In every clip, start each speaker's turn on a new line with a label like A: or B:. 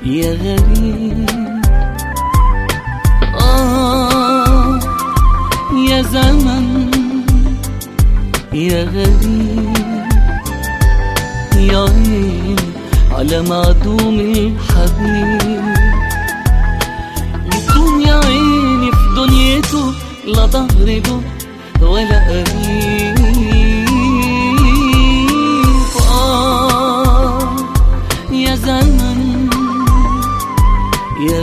A: يا غريب آه يا زمن يا غريب يا عين على معدوم الحبيب يكون يا عيني في دنيته لا ظهر له ولا قريب آه يا زمن يا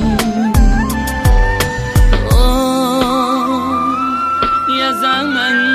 A: غريب آه يا زمن